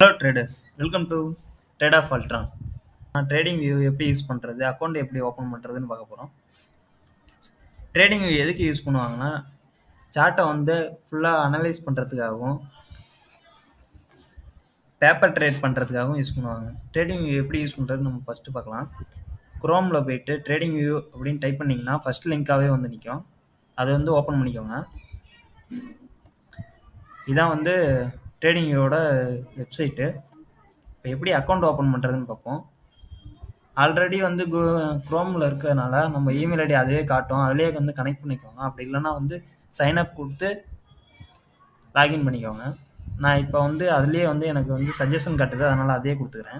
hello traders welcome to trade of Ultron நான் TradingView எப்படி use பண்ணுறது account எப்படி ஓப்பன் பண்ணுறதுன்னு பார்க்க போகிறோம் ட்ரேடிங் வியூ எதுக்கு யூஸ் பண்ணுவாங்கன்னா சார்ட்டை வந்து ஃபுல்லாக அனலைஸ் பண்ணுறதுக்காகவும் பேப்பர் ட்ரேட் பண்ணுறதுக்காகவும் யூஸ் பண்ணுவாங்க ட்ரேடிங் வியூ எப்படி யூஸ் பண்ணுறது நம்ம ஃபஸ்ட்டு பார்க்கலாம் குரோமில் போயிட்டு ட்ரேடிங் வியூ அப்படின்னு டைப் பண்ணிங்கன்னா ஃபஸ்ட் லிங்காகவே வந்து நிற்கும் அதை வந்து ஓப்பன் பண்ணிக்கோங்க இதான் வந்து ட்ரேடிங் வியூவோட வெப்சைட்டு இப்போ எப்படி அக்கௌண்ட் ஓப்பன் பண்ணுறதுன்னு பார்ப்போம் ஆல்ரெடி வந்து கு க்ரோமில் இருக்கிறதுனால நம்ம இமெயில் ஐடி அதுவே காட்டும் அதிலே வந்து கனெக்ட் பண்ணிக்கோங்க அப்படி இல்லைன்னா வந்து சைன்அப் கொடுத்து லாகின் பண்ணிக்கோங்க நான் இப்போ வந்து அதுலேயே வந்து எனக்கு வந்து சஜஷன் காட்டுது அதனால் அதே கொடுத்துக்கிறேன்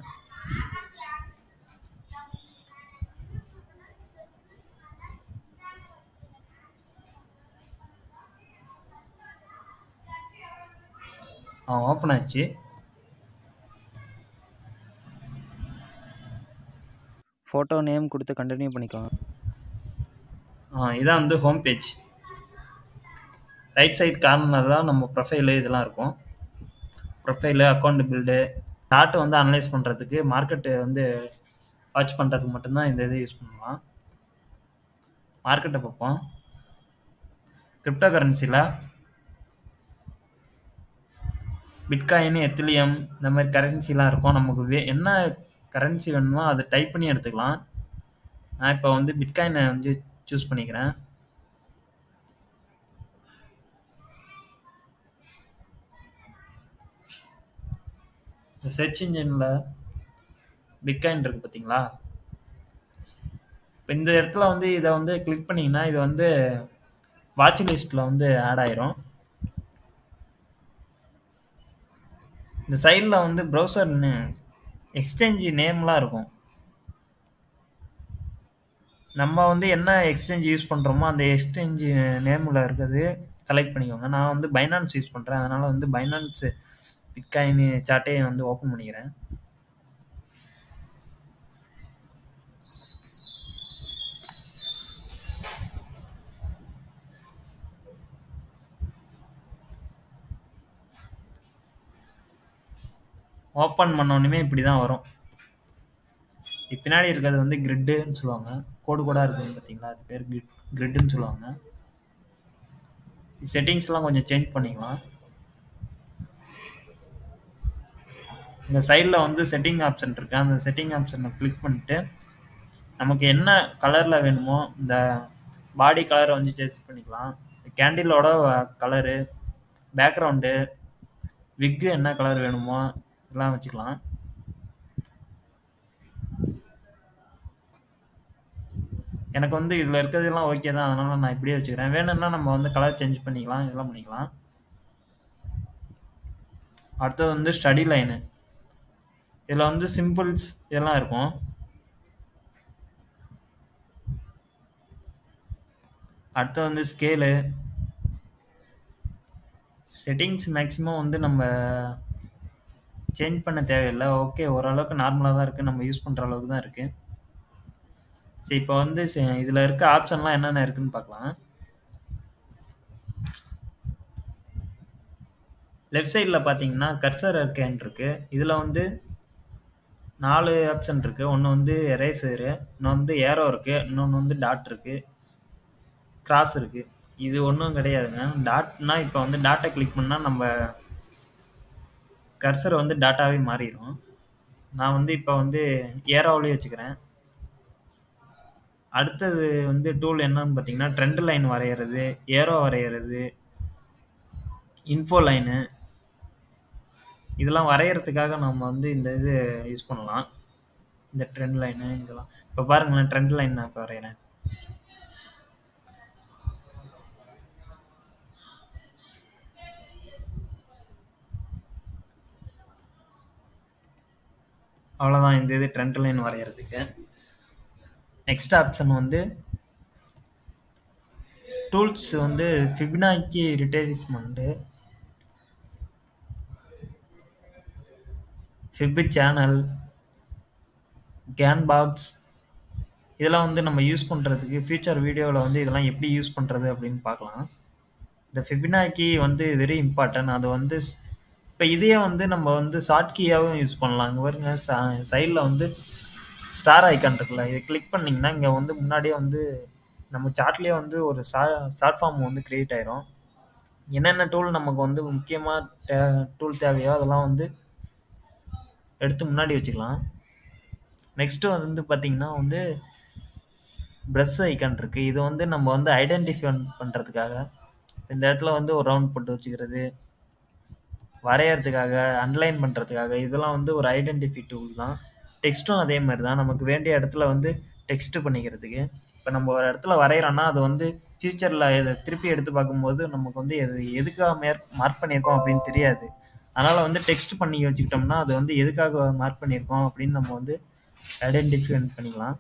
ஆ ஓப்பன் ஆச்சு ஃபோட்டோ நேம் கொடுத்து கண்டினியூ பண்ணிக்கோங்க ஆ இதான் வந்து home page right side corner தான் நம்ம ப்ரொஃபைலு இதெல்லாம் இருக்கும் ப்ரொஃபைலு அக்கௌண்ட் பில்டு சார்ட் வந்து அனலைஸ் பண்ணுறதுக்கு மார்க்கெட்டு வந்து வாட்ச் பண்ணுறதுக்கு மட்டும்தான் இந்த இது யூஸ் பண்ணலாம் மார்க்கெட்டை பார்ப்போம் கிரிப்டோ கரன்சியில் பிட்காயின் எத்திலியம் இந்த மாதிரி கரன்சிலாம் இருக்கும் நமக்கு வே என்ன கரன்சி வேணுமோ அதை டைப் பண்ணி எடுத்துக்கலாம் நான் இப்போ வந்து பிட்காயினை வந்து சூஸ் பண்ணிக்கிறேன் இந்த சர்ச் இன்ஜினில் பிட்காயின் இருக்குது பார்த்தீங்களா இப்போ இந்த இடத்துல வந்து இதை வந்து கிளிக் பண்ணிங்கன்னா இது வந்து வாட்ச் லிஸ்ட்டில் வந்து ஆட் ஆயிரும் இந்த சைடில் வந்து ப்ரௌசர் எக்ஸ்சேஞ்சு நேம்லாம் இருக்கும் நம்ம வந்து என்ன எக்ஸ்சேஞ்ச் யூஸ் பண்ணுறோமோ அந்த எக்ஸ்சேஞ்சு நேமில் இருக்கிறது செலக்ட் பண்ணிக்கோங்க நான் வந்து பைனான்ஸ் யூஸ் பண்ணுறேன் அதனால் வந்து பைனான்ஸு பிட்காயின் சார்ட்டே வந்து ஓப்பன் பண்ணிக்கிறேன் ஓப்பன் பண்ணோடனே இப்படி தான் வரும் பின்னாடி இருக்கிறது வந்து கிரிட்டுன்னு சொல்லுவாங்க கோடு கோடாக இருக்குது பார்த்தீங்களா அது பேர் கிரிட் கிரிட்டுன்னு சொல்லுவாங்க செட்டிங்ஸ்லாம் கொஞ்சம் சேஞ்ச் பண்ணிக்கலாம் இந்த சைடில் வந்து செட்டிங் ஆப்ஷன் இருக்குது அந்த செட்டிங் ஆப்ஷனை கிளிக் பண்ணிட்டு நமக்கு என்ன கலரில் வேணுமோ இந்த பாடி கலரை வந்து சேஞ்ச் பண்ணிக்கலாம் கேண்டிலோட கலரு பேக்ரவுண்டு விக்கு என்ன கலர் வேணுமோ இதெல்லாம் வச்சுக்கலாம் எனக்கு வந்து இதில் இருக்கிறதெல்லாம் ஓகே தான் அதனால் நான் இப்படியே வச்சுக்கிறேன் வேணும்னா நம்ம வந்து கலர் சேஞ்ச் பண்ணிக்கலாம் இதெல்லாம் பண்ணிக்கலாம் அடுத்தது வந்து ஸ்டடி லைனு இதில் வந்து சிம்பிள்ஸ் இதெல்லாம் இருக்கும் அடுத்தது வந்து ஸ்கேலு செட்டிங்ஸ் மேக்ஸிமம் வந்து நம்ம சேஞ்ச் பண்ண தேவையில்லை ஓகே ஓரளவுக்கு நார்மலாக தான் இருக்குது நம்ம யூஸ் பண்ணுற அளவுக்கு தான் இருக்குது சரி இப்போ வந்து இதில் இருக்க ஆப்ஷன்லாம் என்னென்ன இருக்குன்னு பார்க்கலாம் லெஃப்ட் சைடில் பார்த்தீங்கன்னா கர்சர் இருக்கேன் இருக்குது இதில் வந்து நாலு ஆப்ஷன் இருக்குது ஒன்று வந்து எரேசரு இன்னொன்று வந்து ஏரோ இருக்குது இன்னொன்று வந்து டாட் இருக்குது கிராஸ் இருக்குது இது ஒன்றும் கிடையாதுங்க டாட்னா இப்போ வந்து டாட்டை கிளிக் பண்ணால் நம்ம கர்சர் வந்து டாட்டாவே மாறிடும் நான் வந்து இப்போ வந்து ஏரோவிலே வச்சுக்கிறேன் அடுத்தது வந்து டூல் என்னன்னு பார்த்தீங்கன்னா ட்ரெண்ட் லைன் வரைகிறது ஏரோ வரைகிறது இன்ஃபோ லைனு இதெல்லாம் வரைகிறதுக்காக நம்ம வந்து இந்த இது யூஸ் பண்ணலாம் இந்த ட்ரெண்ட் லைனு இதெல்லாம் இப்போ பாருங்களேன் ட்ரெண்ட் லைன் நான் இப்போ வரைகிறேன் அவ்வளோதான் இந்த இது ட்ரெண்ட் லைன் வரைகிறதுக்கு நெக்ஸ்ட் ஆப்ஷன் வந்து டூல்ஸ் வந்து Fibonacci retracement fib channel Gann box இதெல்லாம் வந்து நம்ம யூஸ் பண்ணுறதுக்கு ஃபியூச்சர் வீடியோவில் வந்து இதெல்லாம் எப்படி யூஸ் பண்ணுறது அப்படின்னு பார்க்கலாம் இந்த ஃபிபினாக்கி வந்து வெரி இம்பார்ட்டன்ட் அது வந்து இப்போ இப்போ இதையே வந்து நம்ம வந்து ஷார்ட் கீயாகவும் யூஸ் பண்ணலாம் இங்கே பாருங்க சைடில் வந்து ஸ்டார் ஐக்கான் இருக்குல்ல இதை கிளிக் பண்ணிங்கன்னா இங்கே வந்து முன்னாடியே வந்து நம்ம சார்ட்லேயே வந்து ஒரு ஷா ஷார்ட் ஃபார்ம் வந்து க்ரியேட் ஆயிரும் என்னென்ன டூல் நமக்கு வந்து முக்கியமாக தே டூல் தேவையோ அதெல்லாம் வந்து எடுத்து முன்னாடி வச்சுக்கலாம் நெக்ஸ்ட்டு வந்து பார்த்திங்கன்னா வந்து ப்ரெஷ் ஐக்கான் இருக்குது இது வந்து நம்ம வந்து ஐடென்டிஃபை பண்ணுறதுக்காக இந்த இடத்துல வந்து ஒரு ரவுண்ட் போட்டு வச்சுக்கிறது வரையறதுக்காக அன்லைன் பண்ணுறதுக்காக இதெல்லாம் வந்து ஒரு ஐடென்டிஃபை டூல் தான் டெக்ஸ்ட்டும் அதே மாதிரி தான் நமக்கு வேண்டிய இடத்துல வந்து டெக்ஸ்ட் பண்ணிக்கிறதுக்கு இப்போ நம்ம ஒரு இடத்துல வரைகிறோன்னா அது வந்து ஃப்யூச்சரில் இதை திருப்பி எடுத்து பார்க்கும்போது நமக்கு வந்து எது எதுக்காக மேற் மார்க் பண்ணியிருக்கோம் அப்படின்னு தெரியாது அதனால் வந்து டெக்ஸ்ட் பண்ணி வச்சுக்கிட்டோம்னா அது வந்து எதுக்காக மார்க் பண்ணியிருக்கோம் அப்படின்னு நம்ம வந்து ஐடென்டிஃபை பண்ணிக்கலாம்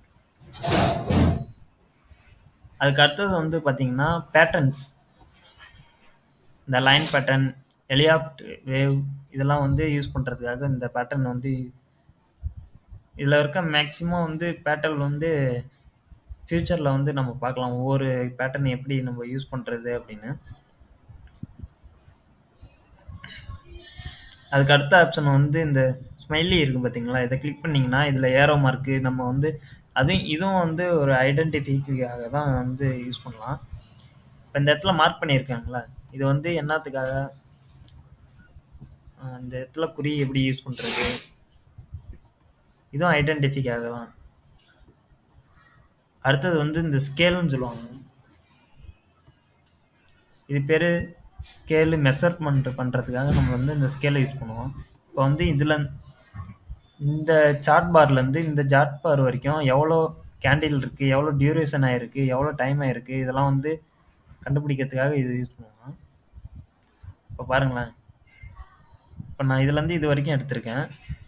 அதுக்கு அடுத்தது வந்து பார்த்தீங்கன்னா பேட்டர்ன்ஸ் இந்த லைன் பேட்டர்ன் எலியாப்ட் வேவ் இதெல்லாம் வந்து யூஸ் பண்ணுறதுக்காக இந்த பேட்டர்ன் வந்து இதில் இருக்க மேக்ஸிமம் வந்து பேட்டர்ன் வந்து ஃப்யூச்சரில் வந்து நம்ம பார்க்கலாம் ஒவ்வொரு பேட்டர்ன் எப்படி நம்ம யூஸ் பண்ணுறது அப்படின்னு அதுக்கு அடுத்த ஆப்ஷன் வந்து இந்த ஸ்மைலி இருக்குது பார்த்தீங்களா இதை கிளிக் பண்ணிங்கன்னா இதில் ஏரோ மார்க்கு நம்ம வந்து அதுவும் இதுவும் வந்து ஒரு ஐடென்டிஃபிக்காக தான் வந்து யூஸ் பண்ணலாம் இப்போ இந்த இடத்துல மார்க் பண்ணியிருக்காங்களா இது வந்து என்னத்துக்காக அந்த இடத்துல குறி எப்படி யூஸ் பண்ணுறது இதுவும் ஐடென்டிஃபிக்காக தான் அடுத்தது வந்து இந்த ஸ்கேல்னு சொல்லுவாங்க இது பேர் ஸ்கேலு மெஷர்மெண்ட் பண்ணுறதுக்காக நம்ம வந்து இந்த ஸ்கேலை யூஸ் பண்ணுவோம் இப்போ வந்து இதில் இந்த சார்ட் பார்லேருந்து இந்த சார்ட் பார் வரைக்கும் எவ்வளோ கேண்டில் இருக்குது எவ்வளோ டியூரேஷன் ஆகிருக்கு எவ்வளோ டைம் ஆகிருக்கு இதெல்லாம் வந்து கண்டுபிடிக்கிறதுக்காக இது யூஸ் பண்ணுவோம் இப்போ பாருங்களேன் இப்போ நான் இதுலேருந்து இது வரைக்கும் எடுத்திருக்கேன்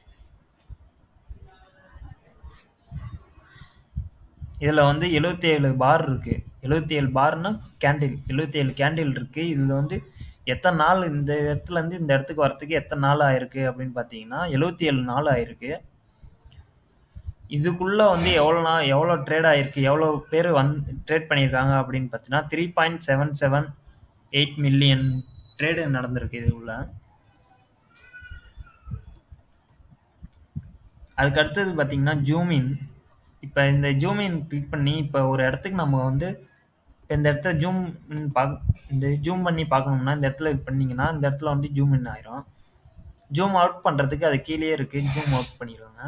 இதில் வந்து எழுபத்தி ஏழு பார் இருக்குது எழுபத்தி ஏழு பார்னா கேண்டில் எழுபத்தி ஏழு கேண்டில் இருக்குது இதில் வந்து எத்தனை நாள் இந்த இடத்துலேருந்து இந்த இடத்துக்கு வரத்துக்கு எத்தனை நாள் ஆயிருக்கு அப்படின்னு பார்த்தீங்கன்னா எழுபத்தி ஏழு நாள் ஆயிருக்கு இதுக்குள்ளே வந்து எவ்வளோ நாள் எவ்வளோ ட்ரேட் ஆகிருக்கு எவ்வளோ பேர் வந் ட்ரேட் பண்ணியிருக்காங்க அப்படின்னு பார்த்தீங்கன்னா three point seven seven eight million trade நடந்திருக்கு இது உள்ள அதுக்கு அடுத்தது பார்த்தீங்கன்னா ஜூமின் இப்போ இந்த ஜூமின் கிளிக் பண்ணி இப்போ ஒரு இடத்துக்கு நம்ம வந்து இப்போ இந்த இடத்துல ஜூம் பார்க்க இந்த ஜூம் பண்ணி பார்க்கணும்னா இந்த இடத்துல பண்ணிங்கன்னா இந்த இடத்துல வந்து ஜூம் இன் ஆயிரும் ஜூம் அவுட் பண்ணுறதுக்கு அது கீழே இருக்குது ஜூம் அவுட் பண்ணிடுவாங்க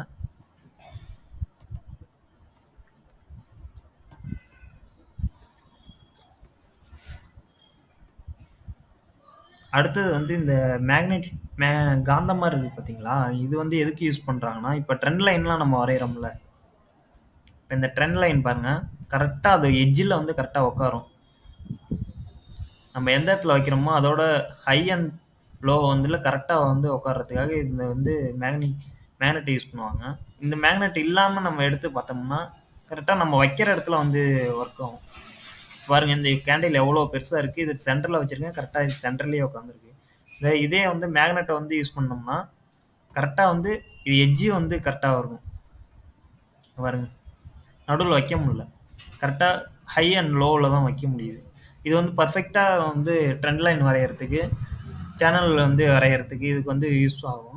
அடுத்தது வந்து இந்த மேக்னெட் மே காந்தமாக இருக்குது பார்த்தீங்களா இது வந்து எதுக்கு யூஸ் பண்ணுறாங்கன்னா இப்போ ட்ரெண்ட் லைன்லாம் நம்ம வரைகிறோம்ல இப்போ இந்த ட்ரெண்ட் லைன் பாருங்கள் கரெக்டாக அது எட்ஜில் வந்து கரெக்டாக உட்காரும் நம்ம எந்த இடத்துல வைக்கிறோமோ அதோட ஹை அண்ட் லோ வந்து கரெக்டாக வந்து உட்கார்றதுக்காக இந்த வந்து மேக்னெட் மேக்னெட் யூஸ் பண்ணுவாங்க இந்த மேக்னெட் இல்லாமல் நம்ம எடுத்து பார்த்தோம்னா கரெக்டாக நம்ம வைக்கிற இடத்துல வந்து ஒர்க் ஆகும் பாருங்க இந்த கேண்டில் எவ்வளோ பெருசாக இருக்குது இது சென்டரில் வச்சுருக்கேன் கரெக்டாக இது சென்டர்லேயே உட்காந்துருக்கு இதே இதே வந்து மேக்னெட்டை வந்து யூஸ் பண்ணோம்னா கரெக்டாக வந்து இது எட்ஜி வந்து கரெக்டாக இருக்கும் பாருங்க நடுவில் வைக்க முடியல கரெக்டாக ஹை அண்ட் லோவில் தான் வைக்க முடியுது இது வந்து பர்ஃபெக்டாக வந்து ட்ரெண்ட் லைன் வரைகிறதுக்கு சேனலில் வந்து வரைகிறதுக்கு இதுக்கு வந்து யூஸ் ஆகும்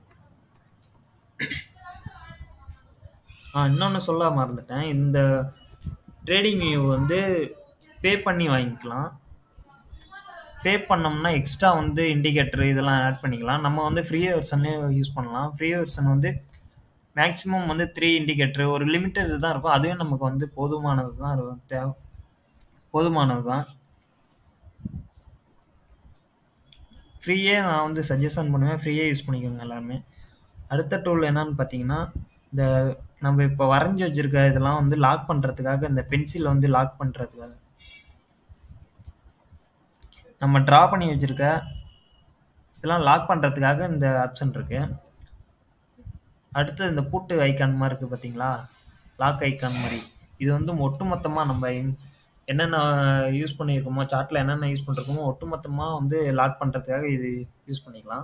ஆ இன்னொன்று சொல்ல மறந்துட்டேன் இந்த ட்ரேடிங் வியூ வந்து பே பண்ணி வாங்கிக்கலாம் பே பண்ணோம்னா எக்ஸ்ட்ரா வந்து இண்டிகேட்டர் இதெல்லாம் ஆட் பண்ணிக்கலாம் நம்ம வந்து ஃப்ரீ வெர்ஷன்லேயே யூஸ் பண்ணலாம் ஃப்ரீ வெர்ஷன் வந்து மேக்ஸிமம் வந்து த்ரீ இண்டிகேட்டர் ஒரு லிமிட்டட் தான் இருக்கும் அதுவே நமக்கு வந்து போதுமானது தான் இருக்கும் தேவை போதுமானது தான் ஃப்ரீயே நான் வந்து சஜஷன் பண்ணுவேன் ஃப்ரீயே யூஸ் பண்ணிக்கோங்க எல்லாருமே அடுத்த டூல் என்னன்னு பார்த்தீங்கன்னா இந்த நம்ம இப்போ வரைஞ்சி வச்சிருக்க இதெல்லாம் வந்து லாக் பண்ணுறதுக்காக இந்த பென்சில் வந்து லாக் பண்ணுறதுக்காக நம்ம ட்ரா பண்ணி வச்சிருக்க இதெல்லாம் லாக் பண்ணுறதுக்காக இந்த ஆப்ஷன் இருக்கு அடுத்து இந்த பூட்டு ஐக்கான் மாதிரி இருக்குது பார்த்தீங்களா லாக் ஐக்கான் மாதிரி இது வந்து ஒட்டுமொத்தமாக நம்ம என்னென்ன யூஸ் பண்ணியிருக்கோமோ சார்ட்டில் என்னென்ன யூஸ் பண்ணிருக்கோமோ ஒட்டுமொத்தமாக வந்து லாக் பண்ணுறதுக்காக இது யூஸ் பண்ணிக்கலாம்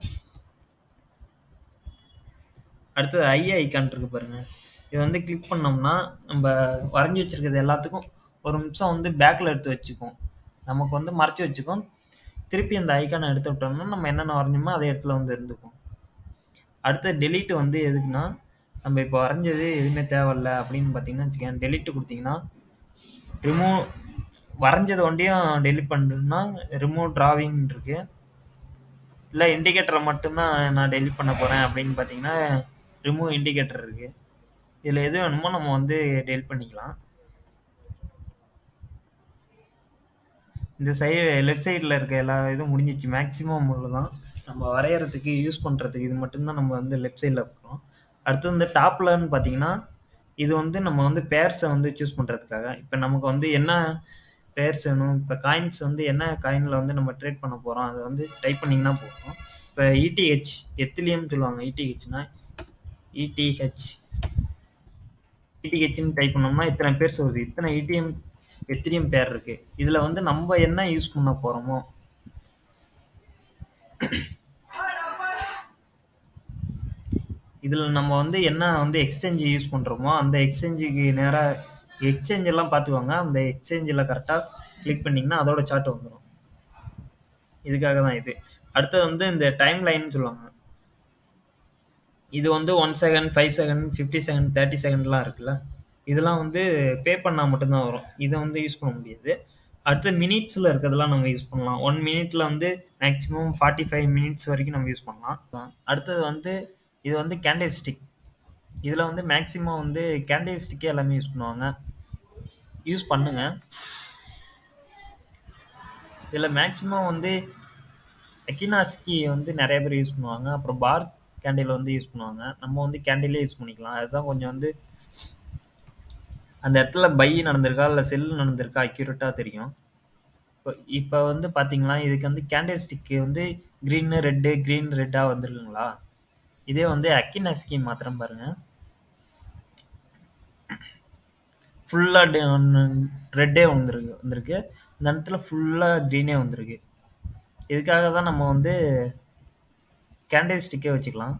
அடுத்தது ஐ ஐக்கான் இருக்கு பாருங்க இது வந்து கிளிக் பண்ணோம்னா நம்ம வரைஞ்சி வச்சிருக்கிறது எல்லாத்துக்கும் ஒரு நிமிஷம் வந்து பேக்கில் எடுத்து வச்சுக்கும் நமக்கு வந்து மறைச்சி வச்சுக்கும் திருப்பி அந்த ஐக்கானை எடுத்து விட்டோம்னா நம்ம என்னென்ன வரைஞ்சோமோ அதே இடத்துல வந்து இருந்துக்கும் அடுத்து டெலீட் வந்து எதுக்குன்னா நம்ம இப்போ வரைஞ்சது எதுவுமே தேவையில்ல அப்படின்னு பார்த்தீங்கன்னா வச்சுக்கேன் டெலீட் கொடுத்தீங்கன்னா ரிமூவ் வரைஞ்சது ஒண்டியும் டெலிட் பண்ணுறதுன்னா ரிமூவ் டிராவிங் இருக்கு இல்லை இண்டிகேட்டரை மட்டும்தான் நான் டெலிட் பண்ண போகிறேன் அப்படின்னு பார்த்தீங்கன்னா ரிமூவ் இண்டிகேட்டர் இருக்குது இதில் எது வேணுமோ நம்ம வந்து டெலிட் பண்ணிக்கலாம் இந்த சைடு லெஃப்ட் சைடில் இருக்க எல்லா இதுவும் முடிஞ்சிச்சு மேக்ஸிமம் உள்ள தான் நம்ம வரைகிறதுக்கு யூஸ் பண்ணுறதுக்கு இது மட்டும்தான் நம்ம வந்து லெஃப்ட் சைடில் இருக்கிறோம் அடுத்து வந்து டாப்லன்னு பார்த்தீங்கன்னா இது வந்து நம்ம வந்து பேர்ஸை வந்து சூஸ் பண்ணுறதுக்காக இப்போ நமக்கு வந்து என்ன பேர்ஸ் வேணும் இப்போ காயின்ஸ் வந்து என்ன காயினில் வந்து நம்ம ட்ரேட் பண்ண போகிறோம் அதை வந்து டைப் பண்ணிங்கன்னா போதும் இப்போ இடிஹெச் எத்திலியம் சொல்லுவாங்க இடிஹெச்னா இடிஹெச் இடிஹெச்னு டைப் பண்ணோம்னா இத்தனை பேர் வருது இத்தனை இடிஎம் எத்திரியம் பேர் இருக்கு இதில் வந்து நம்ம என்ன யூஸ் பண்ண போகிறோமோ இதில் நம்ம வந்து என்ன வந்து எக்ஸ்சேஞ்ச் யூஸ் பண்ணுறோமோ அந்த எக்ஸ்சேஞ்சுக்கு நேராக எக்ஸ்சேஞ்ச் எல்லாம் பார்த்துக்கோங்க அந்த எக்ஸ்சேஞ்சில் கரெக்டாக கிளிக் பண்ணிங்கன்னா அதோட சார்ட் வந்துடும் இதுக்காக தான் இது அடுத்தது வந்து இந்த டைம் லைன் சொல்லுவாங்க இது வந்து one second five second fifty second thirty செகண்ட்லாம் இருக்குல்ல இதெல்லாம் வந்து பே பண்ணால் மட்டும்தான் வரும் இதை வந்து யூஸ் பண்ண முடியாது அடுத்து மினிட்ஸில் இருக்கிறதெல்லாம் நம்ம யூஸ் பண்ணலாம் ஒன் மினிட்ல வந்து மேக்ஸிமம் ஃபார்ட்டி ஃபைவ் மினிட்ஸ் வரைக்கும் நம்ம யூஸ் பண்ணலாம் அடுத்தது வந்து இது வந்து கேண்டில் ஸ்டிக் இதில் வந்து மேக்ஸிமம் வந்து கேண்டில் ஸ்டிக்கே எல்லாமே யூஸ் பண்ணுவாங்க யூஸ் பண்ணுங்க இதில் மேக்ஸிமம் வந்து எக்கினாஸ்கி வந்து நிறைய பேர் யூஸ் பண்ணுவாங்க அப்புறம் பார் கேண்டில் வந்து யூஸ் பண்ணுவாங்க நம்ம வந்து கேண்டிலே யூஸ் பண்ணிக்கலாம் அதுதான் கொஞ்சம் வந்து அந்த இடத்துல பை நடந்திருக்கா இல்லை செல் நடந்திருக்கா அக்யூரேட்டாக தெரியும் இப்போ இப்போ வந்து பார்த்தீங்கன்னா இதுக்கு வந்து கேண்டில் ஸ்டிக்கு வந்து க்ரீனு ரெட்டு க்ரீன் ரெட்டாக வந்திருக்குங்களா இதே வந்து அக்கினாஸ்கி மாத்திரம் பாருங்க ஃபுல்லாக ரெட்டே வந்துருக்கு வந்திருக்கு இந்த இடத்துல ஃபுல்லாக க்ரீனே வந்திருக்கு இதுக்காக தான் நம்ம வந்து கேண்டில் ஸ்டிக்கே வச்சுக்கலாம்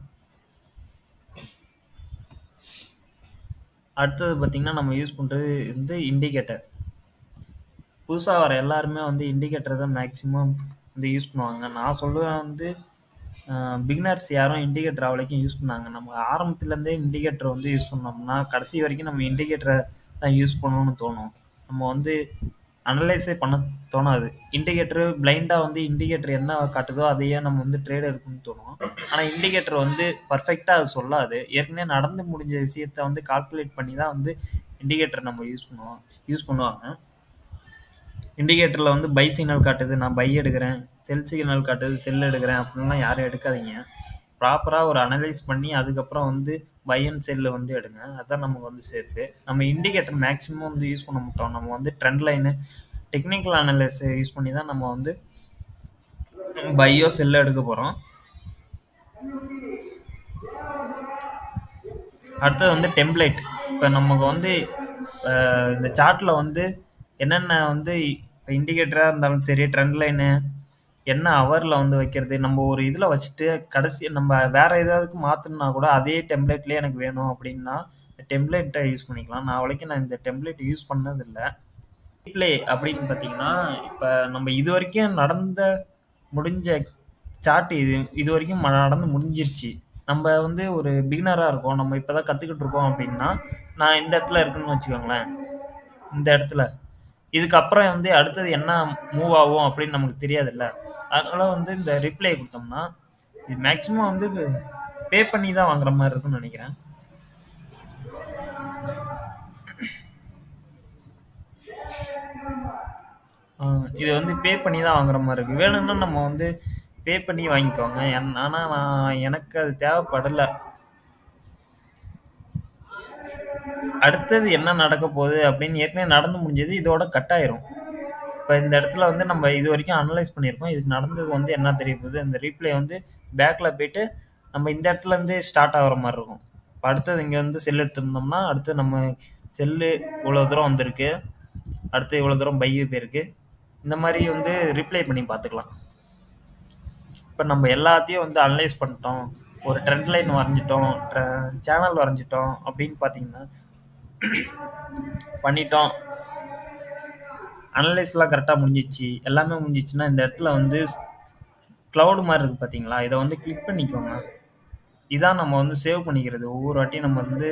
அடுத்தது பார்த்திங்கன்னா நம்ம யூஸ் பண்ணுறது வந்து இண்டிகேட்டர் புதுசாக வர எல்லாருமே வந்து இண்டிகேட்டர் தான் மேக்ஸிமம் வந்து யூஸ் பண்ணுவாங்க நான் சொல்லுவேன் வந்து பிகினர்ஸ் யாரும் இண்டிகேட்டர் அவ்வளோக்கும் யூஸ் பண்ணாங்க நம்ம ஆரம்பத்துலேருந்தே இண்டிகேட்டர் வந்து யூஸ் பண்ணோம்னா கடைசி வரைக்கும் நம்ம இண்டிகேட்டரை தான் யூஸ் பண்ணணும்னு தோணும் நம்ம வந்து அனலைஸே பண்ண தோணாது இண்டிகேட்டர் பிளைண்டாக வந்து இண்டிகேட்டர் என்ன காட்டுதோ அதையே நம்ம வந்து ட்ரேட் இருக்குன்னு தோணும் ஆனால் இண்டிகேட்டர் வந்து பர்ஃபெக்டாக அது சொல்லாது ஏற்கனவே நடந்து முடிஞ்ச விஷயத்த வந்து கால்குலேட் பண்ணி தான் வந்து இண்டிகேட்டர் நம்ம யூஸ் பண்ணுவோம் யூஸ் பண்ணுவாங்க இண்டிகேட்டரில் வந்து பை சிக்னல் காட்டுது நான் பை எடுக்கிறேன் செல் சிக்னல் காட்டுது செல் எடுக்கிறேன் அப்படின்லாம் யாரும் எடுக்காதீங்க ப்ராப்பராக ஒரு அனலைஸ் பண்ணி அதுக்கப்புறம் வந்து பை அண்ட் செல்லு வந்து எடுங்க அதுதான் நமக்கு வந்து சேஃபு நம்ம இண்டிகேட்டர் மேக்ஸிமம் வந்து யூஸ் பண்ண மாட்டோம் நம்ம வந்து trend line technical analyse use பண்ணி தான் நம்ம வந்து பையோ செல்லோ எடுக்க போகிறோம் அடுத்தது வந்து டெம்ப்ளேட் இப்போ நமக்கு வந்து இந்த சார்ட்டில் வந்து என்னென்ன வந்து இப்போ இண்டிகேட்டராக இருந்தாலும் சரி ட்ரெண்ட் லைனு என்ன ஹவரில் வந்து வைக்கிறது நம்ம ஒரு இதில் வச்சுட்டு கடைசி நம்ம வேறு ஏதாவதுக்கு மாற்றணும்னா கூட அதே டெம்ப்ளேட்லேயே எனக்கு வேணும் அப்படின்னா டெம்ப்ளேட்டை யூஸ் பண்ணிக்கலாம் நான் வரைக்கும் நான் இந்த டெம்ப்ளேட் யூஸ் பண்ணதில்லை ரீப்ளே அப்படின்னு பார்த்தீங்கன்னா இப்போ நம்ம இது வரைக்கும் நடந்த முடிஞ்ச சார்ட் இது இது வரைக்கும் நடந்து முடிஞ்சிருச்சு நம்ம வந்து ஒரு பிகினராக இருக்கோம் நம்ம இப்போ தான் கற்றுக்கிட்டு இருக்கோம் அப்படின்னா நான் இந்த இடத்துல இருக்குன்னு வச்சுக்கோங்களேன் இந்த இடத்துல இதுக்கப்புறம் வந்து அடுத்தது என்ன மூவ் ஆகும் அப்படின்னு நமக்கு தெரியாதுல்ல அதனால வந்து இந்த ரிப்ளை கொடுத்தோம்னா இது மேக்ஸிமம் வந்து பே பண்ணி தான் வாங்குற மாதிரி இருக்கும்னு நினைக்கிறேன் இது வந்து பே பண்ணி தான் வாங்குற மாதிரி இருக்குது வேணும்னா நம்ம வந்து பே பண்ணி வாங்கிக்கோங்க ஆனால் நான் எனக்கு அது தேவைப்படலை அடுத்தது என்ன நடக்க போகுது அப்படின்னு ஏற்கனவே நடந்து முடிஞ்சது இதோட கட் ஆயிரும் இப்போ இந்த இடத்துல வந்து நம்ம இது வரைக்கும் அனலைஸ் பண்ணியிருக்கோம் இதுக்கு நடந்தது வந்து என்ன தெரிய போகுது இந்த ரீப்ளே வந்து பேக்கில் போயிட்டு நம்ம இந்த இடத்துல இருந்து ஸ்டார்ட் ஆகிற மாதிரி இருக்கும் இப்போ அடுத்தது இங்கே வந்து செல் எடுத்திருந்தோம்னா அடுத்து நம்ம செல்லு இவ்வளோ தூரம் வந்திருக்கு அடுத்து இவ்வளோ தூரம் பையு போயிருக்கு இந்த மாதிரி வந்து ரிப்ளை பண்ணி பார்த்துக்கலாம் இப்போ நம்ம எல்லாத்தையும் வந்து அனலைஸ் பண்ணிட்டோம் ஒரு ட்ரெண்ட் லைன் வரைஞ்சிட்டோம் சேனல் வரைஞ்சிட்டோம் அப்படின்னு பார்த்தீங்கன்னா பண்ணிட்டோம் அனலைஸ்லாம் கரெக்டாக முடிஞ்சிச்சு எல்லாமே முடிஞ்சிச்சுன்னா இந்த இடத்துல வந்து க்ளவுடு மாதிரி இருக்குது பார்த்தீங்களா இதை வந்து கிளிக் பண்ணிக்கோங்க இதான் நம்ம வந்து சேவ் பண்ணிக்கிறது ஒவ்வொரு வாட்டியும் நம்ம வந்து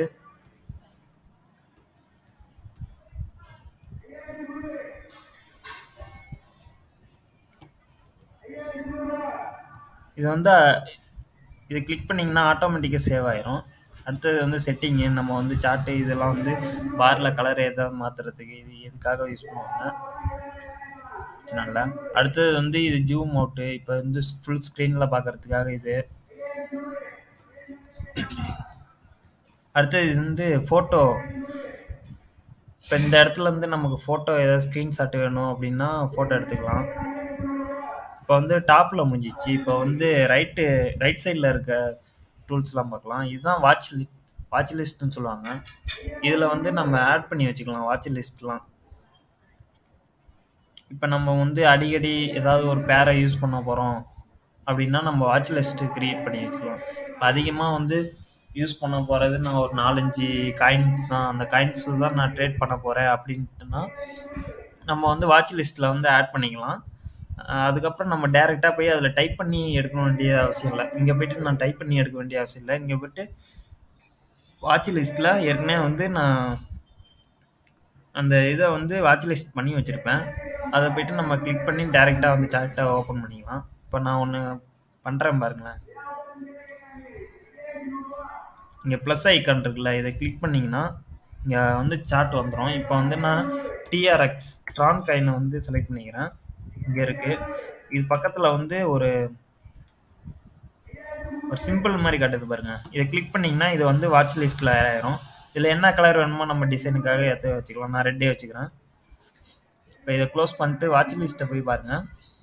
இது வந்து இதை கிளிக் பண்ணிங்கன்னா ஆட்டோமேட்டிக்காக சேவ் ஆயிரும் அடுத்தது வந்து செட்டிங்கு நம்ம வந்து சார்ட்டு இதெல்லாம் வந்து பாரில் கலர் எதாவது மாற்றுறதுக்கு இது எதுக்காக யூஸ் பண்ணுவாங்க நல்லா அடுத்தது வந்து இது ஜூம் அவுட்டு இப்போ வந்து ஃபுல் ஸ்க்ரீனில் பார்க்கறதுக்காக இது அடுத்தது இது வந்து ஃபோட்டோ இப்போ இந்த இடத்துல இருந்து நமக்கு ஃபோட்டோ ஏதாவது ஸ்க்ரீன்ஷாட் வேணும் அப்படின்னா ஃபோட்டோ எடுத்துக்கலாம் இப்போ வந்து டாப்பில் முடிஞ்சிச்சு இப்போ வந்து ரைட்டு ரைட் சைடில் இருக்க டூல்ஸ்லாம் பார்க்கலாம் இதுதான் வாட்ச் லிஸ்ட் வாட்ச் லிஸ்ட்னு சொல்லுவாங்க இதில் வந்து நம்ம ஆட் பண்ணி வச்சுக்கலாம் வாட்ச் லிஸ்ட்லாம் இப்போ நம்ம வந்து அடிக்கடி ஏதாவது ஒரு பேரை யூஸ் பண்ண போகிறோம் அப்படின்னா நம்ம வாட்ச் லிஸ்ட்டு க்ரியேட் பண்ணி வச்சுக்கலாம் அதிகமாக வந்து யூஸ் பண்ண போகிறது நான் ஒரு நாலஞ்சு காயின்ஸ் தான் அந்த காயின்ஸ் தான் நான் ட்ரேட் பண்ண போகிறேன் அப்படின்ட்டுனா நம்ம வந்து வாட்ச் லிஸ்ட்டில் வந்து ஆட் பண்ணிக்கலாம் அதுக்கப்புறம் நம்ம டேரெக்டாக போய் அதில் டைப் பண்ணி எடுக்க வேண்டிய அவசியம் இல்லை இங்கே போய்ட்டு நான் டைப் பண்ணி எடுக்க வேண்டிய அவசியம் இல்லை இங்கே போய்ட்டு வாட்ச் லிஸ்ட்டில் ஏற்கனவே வந்து நான் அந்த இதை வந்து வாட்ச் லிஸ்ட் பண்ணி வச்சுருப்பேன் அதை போய்ட்டு நம்ம கிளிக் பண்ணி டேரெக்டாக வந்து சார்ட்டை ஓப்பன் பண்ணிக்கலாம் இப்போ நான் ஒன்று பண்ணுறேன் பாருங்களேன் இங்கே ப்ளஸ் ஐக்கான் இருக்குல்ல இதை கிளிக் பண்ணிங்கன்னா இங்கே வந்து சார்ட் வந்துடும் இப்போ வந்து நான் டிஆர்எக்ஸ் ட்ரான் காயினை வந்து செலக்ட் பண்ணிக்கிறேன் இங்கே இருக்குது இது பக்கத்தில் வந்து ஒரு ஒரு சிம்பிள் மாதிரி காட்டுது பாருங்க இதை கிளிக் பண்ணிங்கன்னா இது வந்து வாட்ச் லிஸ்ட்டில் ஆயிரும் இதில் என்ன கலர் வேணுமோ நம்ம டிசைனுக்காக ஏற்ற வச்சுக்கலாம் நான் ரெட்டே வச்சுக்கிறேன் இப்போ இதை க்ளோஸ் பண்ணிட்டு வாட்ச் லிஸ்ட்டை போய் பாருங்கள்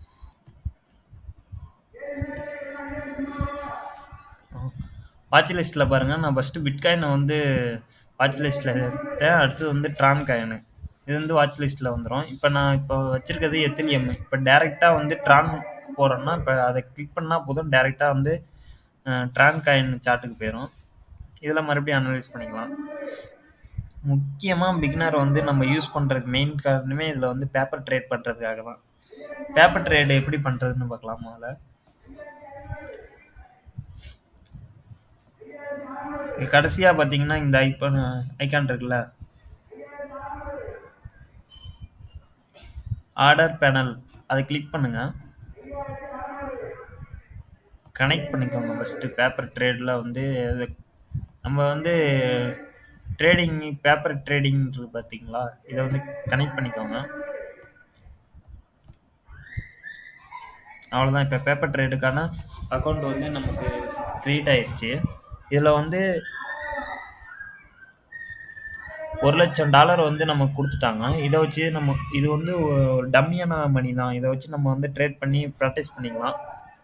வாட்ச் லிஸ்ட்டில் பாருங்கள் நான் ஃபஸ்ட்டு பிட்காயினை வந்து வாட்ச் லிஸ்ட்டில் எடுத்தேன் அடுத்தது வந்து ட்ரான் காயினு இது வந்து வாட்ச் லிஸ்ட்டில் வந்துடும் இப்போ நான் இப்போ வச்சுருக்கிறது எத்திலியம் இப்போ டேரெக்டாக வந்து ட்ரான் போகிறோன்னா இப்போ அதை கிளிக் பண்ணால் போதும் டேரெக்டாக வந்து ட்ரான் காயின் சார்ட்டுக்கு போயிடும் இதில் மறுபடியும் அனலைஸ் பண்ணிக்கலாம் முக்கியமாக பிகினர் வந்து நம்ம யூஸ் பண்ணுறது மெயின் காரணமே இதில் வந்து பேப்பர் ட்ரேட் பண்ணுறதுக்காக தான் பேப்பர் ட்ரேடு எப்படி பண்ணுறதுன்னு பார்க்கலாம் முதல்ல கடைசியாக பார்த்தீங்கன்னா இந்த ஐக்கான் ஐக்கான் இருக்குல்ல ஆர்டர் பேனல் அதை கிளிக் பண்ணுங்க கனெக்ட் பண்ணிக்கோங்க ஃபஸ்ட்டு பேப்பர் ட்ரேடில் வந்து இது நம்ம வந்து ட்ரேடிங் பேப்பர் ட்ரேடிங் இருக்கு பார்த்தீங்களா இதை வந்து கனெக்ட் பண்ணிக்கோங்க அவ்வளோதான் இப்போ பேப்பர் ட்ரேடுக்கான அக்கௌண்ட் வந்து நமக்கு க்ரியேட் ஆயிடுச்சு இதில் வந்து ஒரு லட்சம் டாலர் வந்து நமக்கு கொடுத்துட்டாங்க இதை வச்சு நம்ம இது வந்து ஒரு டம்மியான மணி தான் இதை வச்சு நம்ம வந்து ட்ரேட் பண்ணி ப்ராக்டிஸ் பண்ணிக்கலாம்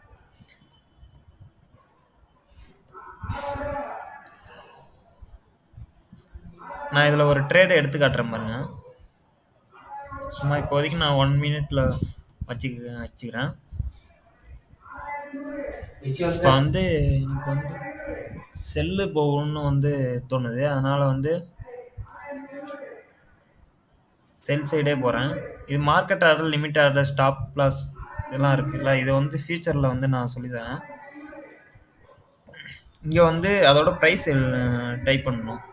நான் இதில் ஒரு ட்ரேடை எடுத்து காட்டுறேன் பாருங்க சும்மா இப்போதைக்கு நான் ஒன் மினிட்ல வச்சுக்க வச்சுக்கிறேன் இப்போ வந்து எனக்கு வந்து செல்லு போகணும்னு வந்து தோணுது அதனால் வந்து செல் சைடே போகிறேன் இது market order limit order stop plus இதெல்லாம் இருக்குல்ல இதை வந்து ஃபியூச்சரில் வந்து நான் சொல்லித்தரேன் இங்கே வந்து அதோட ப்ரைஸ் டைப் பண்ணணும்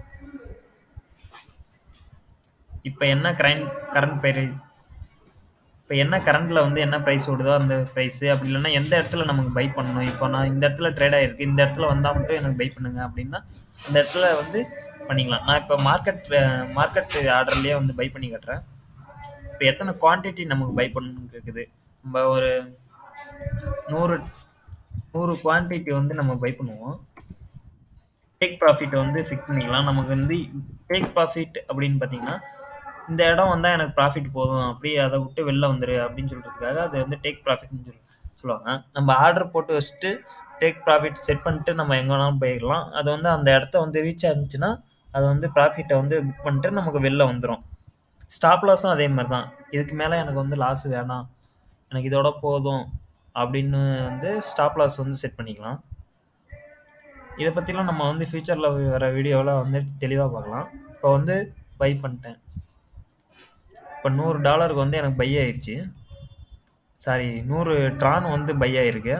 இப்போ என்ன கரண்ட் கரண்ட் பை இப்போ என்ன கரண்ட்டில் வந்து என்ன ப்ரைஸ் ஓடுதோ அந்த ப்ரைஸு அப்படி இல்லைன்னா எந்த இடத்துல நமக்கு பை பண்ணணும் இப்போ நான் இந்த இடத்துல ட்ரேட் ஆகிருக்கு இந்த இடத்துல வந்தால் மட்டும் எனக்கு பை பண்ணுங்க அப்படின்னா அந்த இடத்துல வந்து பண்ணிக்கலாம் நான் இப்போ மார்க்கெட் மார்க்கெட் ஆர்டர்லேயே வந்து பை பண்ணி கட்டுறேன் இப்போ எத்தனை குவான்டிட்டி நமக்கு பை பண்ணணும்னு கேட்குது நம்ம ஒரு நூறு நூறு குவான்டிட்டி வந்து நம்ம பை பண்ணுவோம் டேக் ப்ராஃபிட் வந்து செக் பண்ணிக்கலாம் நமக்கு வந்து டேக் ப்ராஃபிட் அப்படின்னு பார்த்தீங்கன்னா இந்த இடம் வந்தால் எனக்கு ப்ராஃபிட் போதும் அப்படி அதை விட்டு வெளில வந்துரு அப்படின்னு சொல்கிறதுக்காக அது வந்து டேக் ப்ராஃபிட்னு சொல்லி சொல்லுவாங்க நம்ம ஆர்டர் போட்டு வச்சுட்டு டேக் ப்ராஃபிட் செட் பண்ணிட்டு நம்ம எங்கே வேணாலும் போயிடலாம் அது வந்து அந்த இடத்த வந்து ரீச் ஆச்சுன்னா அது வந்து ப்ராஃபிட்டை வந்து புக் பண்ணிட்டு நமக்கு வெளில வந்துடும் ஸ்டாப் லாஸும் அதே மாதிரி தான் இதுக்கு மேலே எனக்கு வந்து லாஸ் வேணாம் எனக்கு இதோட போதும் அப்படின்னு வந்து ஸ்டாப் லாஸ் வந்து செட் பண்ணிக்கலாம் இதை பற்றிலாம் நம்ம வந்து ஃப்யூச்சரில் வர வீடியோவில் வந்து தெளிவாக பார்க்கலாம் இப்போ வந்து பை பண்ணிட்டேன் இப்போ நூறு டாலருக்கு வந்து எனக்கு பை ஆயிடுச்சு சாரி நூறு ட்ரான் வந்து பை ஆயிருக்கு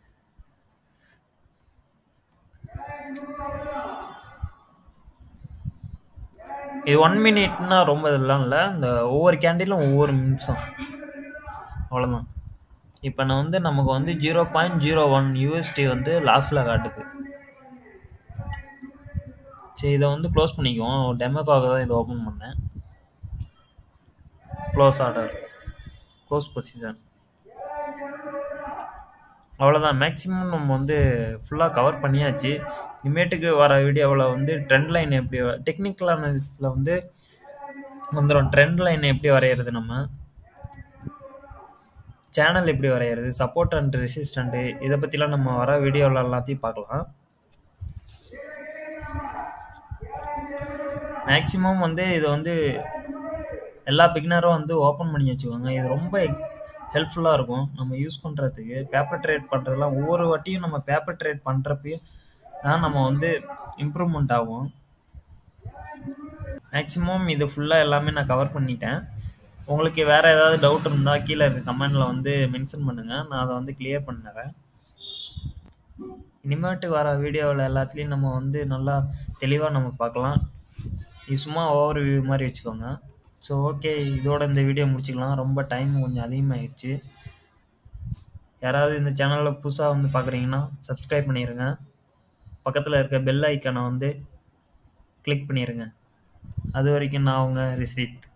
இது ஒன் மினிட்னா ரொம்ப இதெல்லாம் இல்லை இந்த ஒவ்வொரு கேண்டிலும் ஒவ்வொரு நிமிஷம் அவ்வளோதான் இப்போ நான் வந்து நமக்கு வந்து zero point zero one USD வந்து லாஸில் காட்டுது சரி இதை வந்து க்ளோஸ் பண்ணிக்குவோம் டெமோக்காக தான் இதை ஓப்பன் பண்ணேன் க்ளோஸ் ஆர்டர் க்ளோஸ் பொசிஷன் அவ்வளோதான் மேக்ஸிமம் நம்ம வந்து ஃபுல்லாக கவர் பண்ணியாச்சு இனிமேட்டுக்கு வர வீடியோவில் வந்து ட்ரெண்ட் லைன் எப்படி டெக்னிக்கல் அனாலிசிஸில் வந்து வந்துடும் ட்ரெண்ட் லைன் எப்படி வரைகிறது நம்ம சேனல் எப்படி வரைகிறது சப்போர்ட் அண்ட் ரெசிஸ்டண்ட்டு இதை பற்றிலாம் நம்ம வர வீடியோவில் எல்லாத்தையும் பார்க்கலாம் மேக்ஸிமம் வந்து இதை வந்து எல்லா பிகினரும் வந்து ஓப்பன் பண்ணி வச்சுக்கோங்க இது ரொம்ப எக்ஸ் ஹெல்ப்ஃபுல்லாக இருக்கும் நம்ம யூஸ் பண்ணுறதுக்கு பேப்பர் ட்ரேட் பண்ணுறதுலாம் ஒவ்வொரு வாட்டியும் நம்ம பேப்பர் ட்ரேட் பண்ணுறப்பையும் தான் நம்ம வந்து இம்ப்ரூவ்மெண்ட் ஆகும் மேக்ஸிமம் இது ஃபுல்லாக எல்லாமே நான் கவர் பண்ணிட்டேன் உங்களுக்கு வேறு ஏதாவது டவுட் இருந்தால் கீழே இருக்க கமெண்டில் வந்து மென்ஷன் பண்ணுங்கள் நான் அதை வந்து கிளியர் பண்ணுறேன் இனிமேட்டு வர வீடியோவில் எல்லாத்துலேயும் நம்ம வந்து நல்லா தெளிவாக நம்ம பார்க்கலாம் இது சும்மா ஓவர் வியூ மாதிரி வச்சுக்கோங்க ஸோ ஓகே இதோட இந்த வீடியோ முடிச்சுக்கலாம் ரொம்ப டைம் கொஞ்சம் அதிகமாகிடுச்சு யாராவது இந்த சேனலில் புதுசாக வந்து பார்க்குறீங்கன்னா சப்ஸ்கிரைப் பண்ணிடுங்க பக்கத்தில் இருக்க பெல் ஐக்கானை வந்து கிளிக் பண்ணிடுங்க அது வரைக்கும் நான் அவங்க ரிஸ்வித்